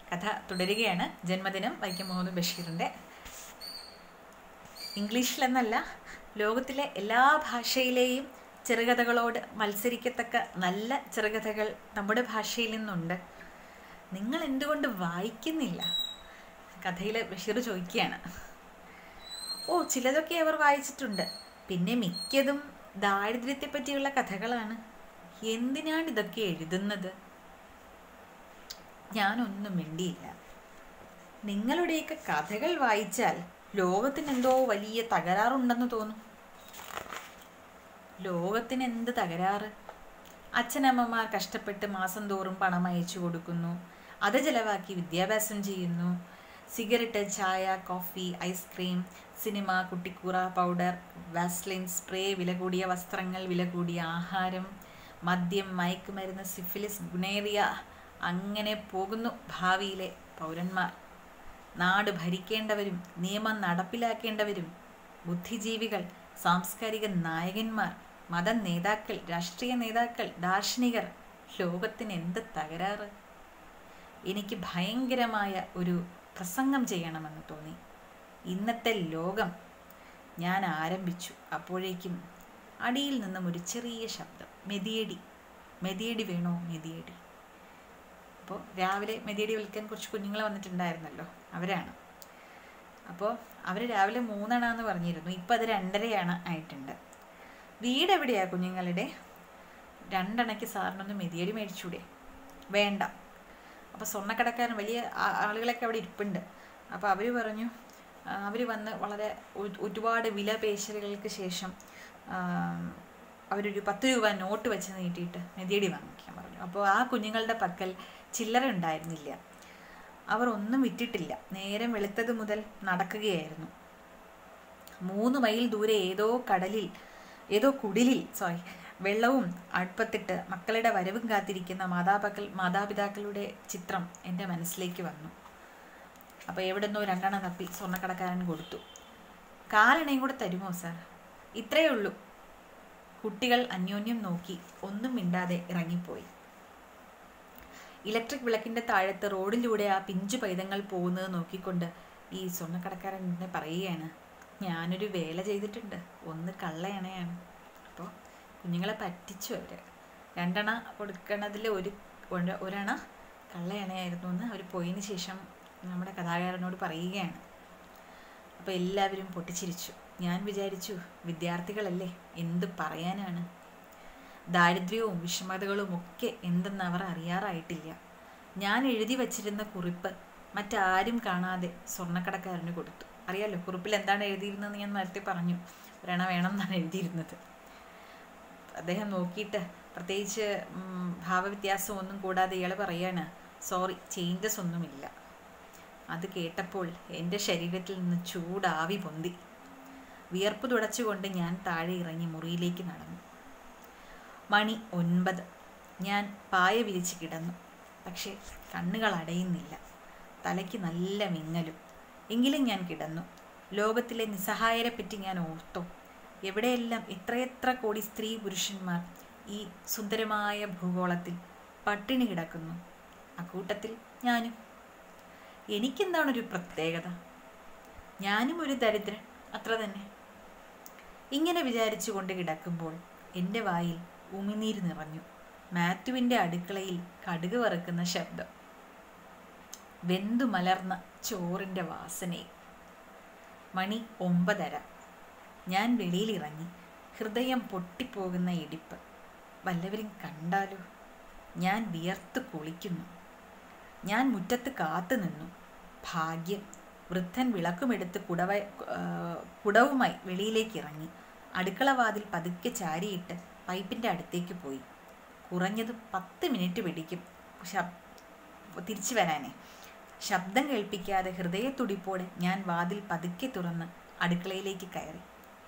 കഥ തുടരുകയാണ് ജന്മദിനം വൈക്കം മുഹമ്മദ് ബഷീറിൻ്റെ ഇംഗ്ലീഷിലെന്നല്ല ലോകത്തിലെ എല്ലാ ഭാഷയിലെയും ചെറുകഥകളോട് മത്സരിക്കത്തക്ക നല്ല ചെറുകഥകൾ നമ്മുടെ ഭാഷയിൽ നിന്നുണ്ട് നിങ്ങൾ എന്തുകൊണ്ട് വായിക്കുന്നില്ല കഥയിൽ ബഷീർ ചോദിക്കുകയാണ് ഓ ചിലതൊക്കെ അവർ വായിച്ചിട്ടുണ്ട് പിന്നെ മിക്കതും ദാരിദ്ര്യത്തെ പറ്റിയുള്ള കഥകളാണ് എന്തിനാണ് ഇതൊക്കെ എഴുതുന്നത് ഞാനൊന്നും മിണ്ടിയില്ല നിങ്ങളുടെയൊക്കെ കഥകൾ വായിച്ചാൽ ലോകത്തിന് എന്തോ വലിയ തകരാറുണ്ടെന്ന് തോന്നും ലോകത്തിന് എന്ത് തകരാറ് അച്ഛനമ്മമാർ കഷ്ടപ്പെട്ട് മാസം തോറും പണം അയച്ചു കൊടുക്കുന്നു അത് ചെലവാക്കി വിദ്യാഭ്യാസം ചെയ്യുന്നു സിഗരറ്റ് ചായ coffee ice cream cinema Cuticura powder Vaseline spray വില കൂടിയ വസ്ത്രങ്ങൾ വില കൂടിയ ആഹാരം മദ്യം മയക്കുമരുന്ന് സിഫിലിസ് ഗുണേറിയ അങ്ങനെ പോകുന്നു ഭാവിയിലെ പൗരന്മാർ നാട് ഭരിക്കേണ്ടവരും നിയമം നടപ്പിലാക്കേണ്ടവരും ബുദ്ധിജീവികൾ സാംസ്കാരിക നായകന്മാർ മത നേതാക്കൾ രാഷ്ട്രീയ നേതാക്കൾ ദാർശനികർ ലോകത്തിന് എന്ത് തകരാറ് എനിക്ക് ഭയങ്കരമായ ഒരു പ്രസംഗം ചെയ്യണമെന്ന് തോന്നി ഇന്നത്തെ ലോകം ഞാൻ ആരംഭിച്ചു അപ്പോഴേക്കും അടിയിൽ നിന്നും ഒരു ചെറിയ ശബ്ദം മെതിയടി മെതിയടി വേണോ മെതിയടി അപ്പോൾ രാവിലെ മെതിയടി വിൽക്കാൻ കുറച്ച് കുഞ്ഞുങ്ങൾ വന്നിട്ടുണ്ടായിരുന്നല്ലോ അവരാണ് അപ്പോൾ അവർ രാവിലെ മൂന്നെണ്ണാന്ന് പറഞ്ഞിരുന്നു ഇപ്പം അത് രണ്ടരയാണ് ആയിട്ടുണ്ട് വീട് എവിടെയാണ് കുഞ്ഞുങ്ങളുടെ രണ്ടെണ്ണയ്ക്ക് സാറിനൊന്ന് മെതിയടി മേടിച്ചൂടെ വേണ്ട അപ്പോൾ സ്വർണ്ണക്കടക്കാരൻ വലിയ ആളുകളൊക്കെ അവിടെ ഇരിപ്പുണ്ട് അപ്പോൾ അവർ പറഞ്ഞു അവർ വന്ന് വളരെ ഒരുപാട് വില പേശലുകൾക്ക് ശേഷം അവരൊരു പത്ത് രൂപ നോട്ട് വെച്ച് നീട്ടിയിട്ട് മെതിയടി വാങ്ങിക്കാൻ പറഞ്ഞു അപ്പോൾ ആ കുഞ്ഞുങ്ങളുടെ പക്കൽ ചില്ലറ ഉണ്ടായിരുന്നില്ല അവർ ഒന്നും വിറ്റിട്ടില്ല നേരം വെളുത്തത് മുതൽ നടക്കുകയായിരുന്നു മൂന്ന് മൈൽ ദൂരെ ഏതോ കടലിൽ ഏതോ കുടിലിൽ സോറി വെള്ളവും അടുപ്പത്തിട്ട് മക്കളുടെ വരവും കാത്തിരിക്കുന്ന മാതാപിതാക്കൾ മാതാപിതാക്കളുടെ ചിത്രം എൻ്റെ മനസ്സിലേക്ക് വന്നു അപ്പോൾ എവിടുന്നോ രണ്ടെണ്ണം തപ്പി സ്വർണ്ണക്കടക്കാരൻ കൊടുത്തു കാലെണ്ണയും കൂടെ തരുമോ സാർ ഇത്രയേ ഉള്ളൂ കുട്ടികൾ അന്യോന്യം നോക്കി ഒന്നും മിണ്ടാതെ ഇറങ്ങിപ്പോയി ഇലക്ട്രിക് വിളക്കിൻ്റെ താഴത്ത് റോഡിലൂടെ ആ പിഞ്ചു പൈതങ്ങൾ പോകുന്നത് നോക്കിക്കൊണ്ട് ഈ സ്വർണ്ണക്കടക്കാരൻ എന്നെ പറയുകയാണ് ഞാനൊരു വേല ചെയ്തിട്ടുണ്ട് ഒന്ന് കള്ളയണയാണ് അപ്പോൾ കുഞ്ഞുങ്ങളെ പറ്റിച്ചു അവർ രണ്ടെണ്ണ കൊടുക്കണതിൽ ഒരു ഒരെണ്ണ കള്ളയണയായിരുന്നു എന്ന് അവർ പോയതിന് ശേഷം നമ്മുടെ കഥാകാരനോട് പറയുകയാണ് അപ്പോൾ എല്ലാവരും പൊട്ടിച്ചിരിച്ചു ഞാൻ വിചാരിച്ചു വിദ്യാർത്ഥികളല്ലേ എന്ത് പറയാനാണ് ദാരിദ്ര്യവും വിഷമതകളും ഒക്കെ എന്തെന്ന് അവർ അറിയാറായിട്ടില്ല ഞാൻ എഴുതി വച്ചിരുന്ന കുറിപ്പ് മറ്റാരും കാണാതെ സ്വർണ്ണക്കടക്കാരന് കൊടുത്തു അറിയാലോ കുറിപ്പിൽ എന്താണ് എഴുതിയിരുന്നതെന്ന് ഞാൻ നേരത്തെ പറഞ്ഞു ഒരെണ്ണ വേണം എന്നാണ് എഴുതിയിരുന്നത് അദ്ദേഹം നോക്കിയിട്ട് പ്രത്യേകിച്ച് ഭാവവ്യത്യാസം ഒന്നും കൂടാതെ ഇയാൾ പറയാണ് സോറി ചേഞ്ചസ് ഒന്നുമില്ല അത് കേട്ടപ്പോൾ എൻ്റെ ശരീരത്തിൽ നിന്ന് ചൂടാവി പൊന്തി വിയർപ്പ് തുടച്ചുകൊണ്ട് ഞാൻ താഴെ ഇറങ്ങി മുറിയിലേക്ക് നടന്നു മണി ഒൻപത് ഞാൻ പായ വിരിച്ച് കിടന്നു പക്ഷേ കണ്ണുകൾ അടയുന്നില്ല തലയ്ക്ക് നല്ല മിങ്ങലും എങ്കിലും ഞാൻ കിടന്നു ലോകത്തിലെ നിസ്സഹായരെപ്പറ്റി ഞാൻ ഓർത്തോ എവിടെയെല്ലാം എത്രയെത്ര കോടി സ്ത്രീ പുരുഷന്മാർ ഈ സുന്ദരമായ ഭൂഗോളത്തിൽ പട്ടിണി കിടക്കുന്നു അക്കൂട്ടത്തിൽ ഞാനും എനിക്കെന്താണ് ഒരു പ്രത്യേകത ഞാനും ഒരു ദരിദ്രൻ അത്ര തന്നെ ഇങ്ങനെ വിചാരിച്ചു കൊണ്ട് കിടക്കുമ്പോൾ എൻ്റെ വായിൽ ഉമിനീര് നിറഞ്ഞു മാത്യുവിൻ്റെ അടുക്കളയിൽ കടുക് വറുക്കുന്ന ശബ്ദം വെന്തു മലർന്ന ചോറിൻ്റെ വാസനയും മണി ഒമ്പതര ഞാൻ വെളിയിലിറങ്ങി ഹൃദയം പൊട്ടിപ്പോകുന്ന ഇടിപ്പ് വല്ലവരും കണ്ടാലോ ഞാൻ വിയർത്ത് കുളിക്കുന്നു ഞാൻ മുറ്റത്ത് കാത്തു നിന്നു ഭാഗ്യം വൃദ്ധൻ വിളക്കുമെടുത്ത് കുടവ കുടവുമായി വെളിയിലേക്ക് ഇറങ്ങി അടുക്കളവാതിൽ പതുക്കെ ചാരിയിട്ട് പൈപ്പിൻ്റെ അടുത്തേക്ക് പോയി കുറഞ്ഞത് പത്ത് മിനിറ്റ് പിടിക്കും ശബ് തിരിച്ചു വരാനേ ശബ്ദം കേൾപ്പിക്കാതെ ഹൃദയത്തുടിപ്പോടെ ഞാൻ വാതിൽ പതുക്കെ തുറന്ന് അടുക്കളയിലേക്ക് കയറി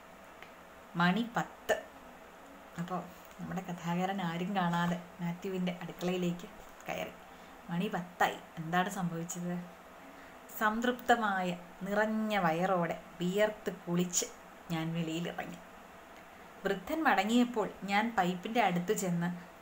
മണി പത്ത് അപ്പോൾ നമ്മുടെ കഥാകാരൻ ആരും കാണാതെ മാത്യുവിൻ്റെ അടുക്കളയിലേക്ക് കയറി മണി പത്തായി എന്താണ് സംഭവിച്ചത് സംതൃപ്തമായ നിറഞ്ഞ വയറോടെ വിയർത്ത് കുളിച്ച് ഞാൻ വെളിയിലിറങ്ങി വൃദ്ധൻ മടങ്ങിയപ്പോൾ ഞാൻ പൈപ്പിൻ്റെ അടുത്ത് ചെന്ന്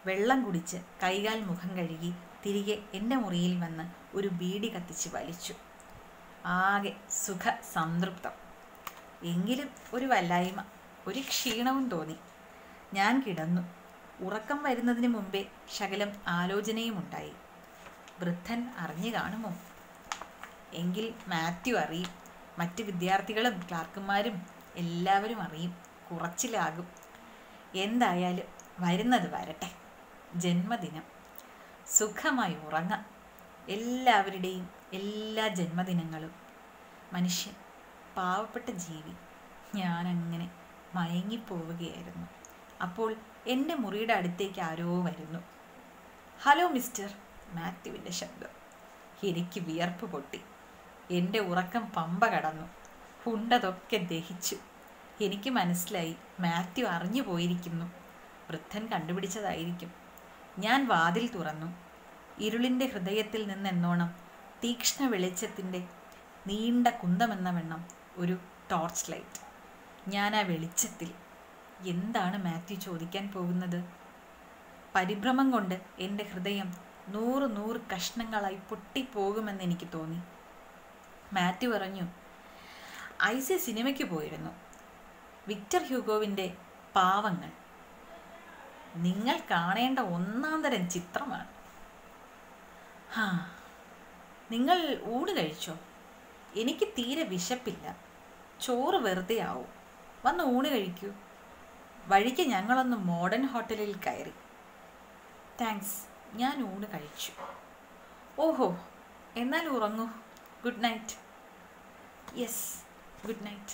വെള്ളം കുടിച്ച് കൈകാൽ മുഖം കഴുകി തിരികെ എൻ്റെ മുറിയിൽ വന്ന് ഒരു ബീഡി കത്തിച്ച് വലിച്ചു ആകെ സുഖ സംതൃപ്തം എങ്കിലും ഒരു വല്ലായ്മ ഒരു ക്ഷീണവും തോന്നി ഞാൻ കിടന്നു ഉറക്കം വരുന്നതിന് മുമ്പേ ശകലം ആലോചനയും ഉണ്ടായി വൃദ്ധൻ അറിഞ്ഞു കാണുമോ എങ്കിൽ മാത്യു അറിയും മറ്റ് വിദ്യാർത്ഥികളും ക്ലാർക്കുമാരും എല്ലാവരും അറിയും കുറച്ചിലാകും എന്തായാലും വരുന്നത് വരട്ടെ ജന്മദിനം സുഖമായി ഉറങ്ങാം എല്ലാവരുടെയും എല്ലാ ജന്മദിനങ്ങളും മനുഷ്യൻ പാവപ്പെട്ട ജീവി ഞാനങ്ങനെ മയങ്ങിപ്പോവുകയായിരുന്നു അപ്പോൾ എൻ്റെ മുറിയുടെ അടുത്തേക്ക് ആരോ വരുന്നു ഹലോ മിസ്റ്റർ മാത്യുവിൻ്റെ ശബ്ദം എനിക്ക് വിയർപ്പ് പൊട്ടി എൻ്റെ ഉറക്കം പമ്പ കടന്നു ഉണ്ടതൊക്കെ ദഹിച്ചു എനിക്ക് മനസ്സിലായി മാത്യു അറിഞ്ഞു പോയിരിക്കുന്നു വൃദ്ധൻ കണ്ടുപിടിച്ചതായിരിക്കും ഞാൻ വാതിൽ തുറന്നു ഇരുളിൻ്റെ ഹൃദയത്തിൽ നിന്നെന്നോണം തീക്ഷ്ണ വെളിച്ചത്തിൻ്റെ നീണ്ട കുന്തമെന്ന വണ്ണം ഒരു ടോർച്ച് ലൈറ്റ് ഞാൻ ആ വെളിച്ചത്തിൽ എന്താണ് മാത്യു ചോദിക്കാൻ പോകുന്നത് പരിഭ്രമം കൊണ്ട് എൻ്റെ ഹൃദയം നൂറ് നൂറ് കഷ്ണങ്ങളായി പൊട്ടിപ്പോകുമെന്ന് എനിക്ക് തോന്നി മാത്യു പറഞ്ഞു ഐസി സിനിമയ്ക്ക് പോയിരുന്നു വിക്ടർ ഹ്യൂഗോവിൻ്റെ പാവങ്ങൾ നിങ്ങൾ കാണേണ്ട ഒന്നാം തരം ചിത്രമാണ് ഹാ നിങ്ങൾ ഊണ് കഴിച്ചോ എനിക്ക് തീരെ വിശപ്പില്ല ചോറ് വെറുതെ ആവും വന്ന് ഊണ് കഴിക്കൂ വഴിക്ക് ഞങ്ങളൊന്ന് മോഡേൺ ഹോട്ടലിൽ കയറി താങ്ക്സ് ഞാൻ ഊണ് കഴിച്ചു ഓഹോ എന്നാൽ ഉറങ്ങൂ good night yes good night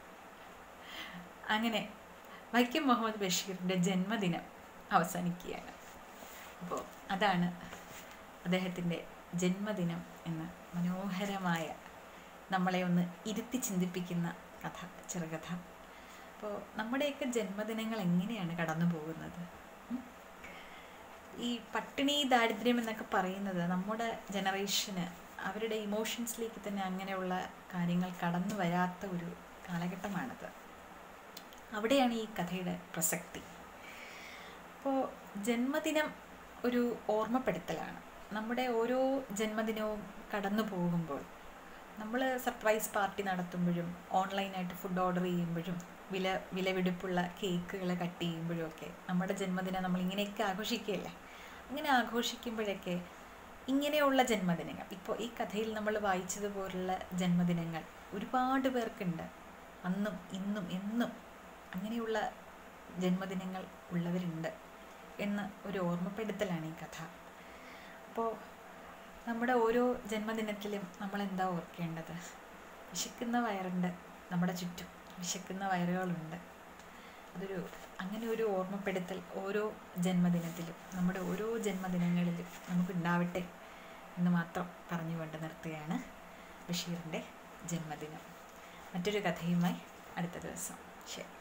അങ്ങനെ വൈക്കം മുഹമ്മദ് ബഷീറിൻ്റെ ജന്മദിനം അവസാനിക്കുകയാണ് അപ്പോൾ അതാണ് അദ്ദേഹത്തിൻ്റെ ജന്മദിനം എന്ന മനോഹരമായ നമ്മളെ ഒന്ന് ഇരുത്തി ചിന്തിപ്പിക്കുന്ന കഥ ചെറുകഥ അപ്പോൾ നമ്മുടെയൊക്കെ ജന്മദിനങ്ങൾ എങ്ങനെയാണ് കടന്നു പോകുന്നത് ഉം? ഈ പട്ടിണി ദാരിദ്ര്യം എന്നൊക്കെ പറയുന്നത് നമ്മുടെ ജനറേഷന് അവരുടെ ഇമോഷൻസിലേക്ക് തന്നെ അങ്ങനെയുള്ള കാര്യങ്ങൾ കടന്നു വരാത്ത ഒരു കാലഘട്ടമാണത് അവിടെയാണ് ഈ കഥയുടെ പ്രസക്തി അപ്പോൾ ജന്മദിനം ഒരു ഓർമ്മപ്പെടുത്തലാണ് നമ്മുടെ ഓരോ ജന്മദിനവും കടന്നു പോകുമ്പോൾ നമ്മൾ സർപ്രൈസ് പാർട്ടി നടത്തുമ്പോഴും ഓൺലൈനായിട്ട് ഫുഡ് ഓർഡർ ചെയ്യുമ്പോഴും വില വിലപിടിപ്പുള്ള കേക്കുകൾ കട്ട് ചെയ്യുമ്പോഴും ഒക്കെ നമ്മുടെ ജന്മദിനം നമ്മൾ ഇങ്ങനെയൊക്കെ ആഘോഷിക്കുകയല്ലേ അങ്ങനെ ആഘോഷിക്കുമ്പോഴൊക്കെ ഇങ്ങനെയുള്ള ജന്മദിനങ്ങൾ ഇപ്പോൾ ഈ കഥയിൽ നമ്മൾ വായിച്ചതുപോലുള്ള ജന്മദിനങ്ങൾ ഒരുപാട് പേർക്കുണ്ട് അന്നും ഇന്നും എന്നും അങ്ങനെയുള്ള ജന്മദിനങ്ങൾ ഉള്ളവരുണ്ട് എന്ന് ഒരു ഓർമ്മപ്പെടുത്തലാണ് ഈ കഥ അപ്പോൾ നമ്മുടെ ഓരോ ജന്മദിനത്തിലും നമ്മൾ എന്താ ഓർക്കേണ്ടത് വിശക്കുന്ന വയറുണ്ട് നമ്മുടെ ചുറ്റും വിശക്കുന്ന വയറുകളുണ്ട് അതൊരു അങ്ങനെ ഒരു ഓർമ്മപ്പെടുത്തൽ ഓരോ ജന്മദിനത്തിലും നമ്മുടെ ഓരോ ജന്മദിനങ്ങളിലും നമുക്കുണ്ടാവട്ടെ എന്ന് മാത്രം പറഞ്ഞുകൊണ്ട് നിർത്തുകയാണ് ബഷീറിൻ്റെ ജന്മദിനം മറ്റൊരു കഥയുമായി അടുത്ത ദിവസം ശരി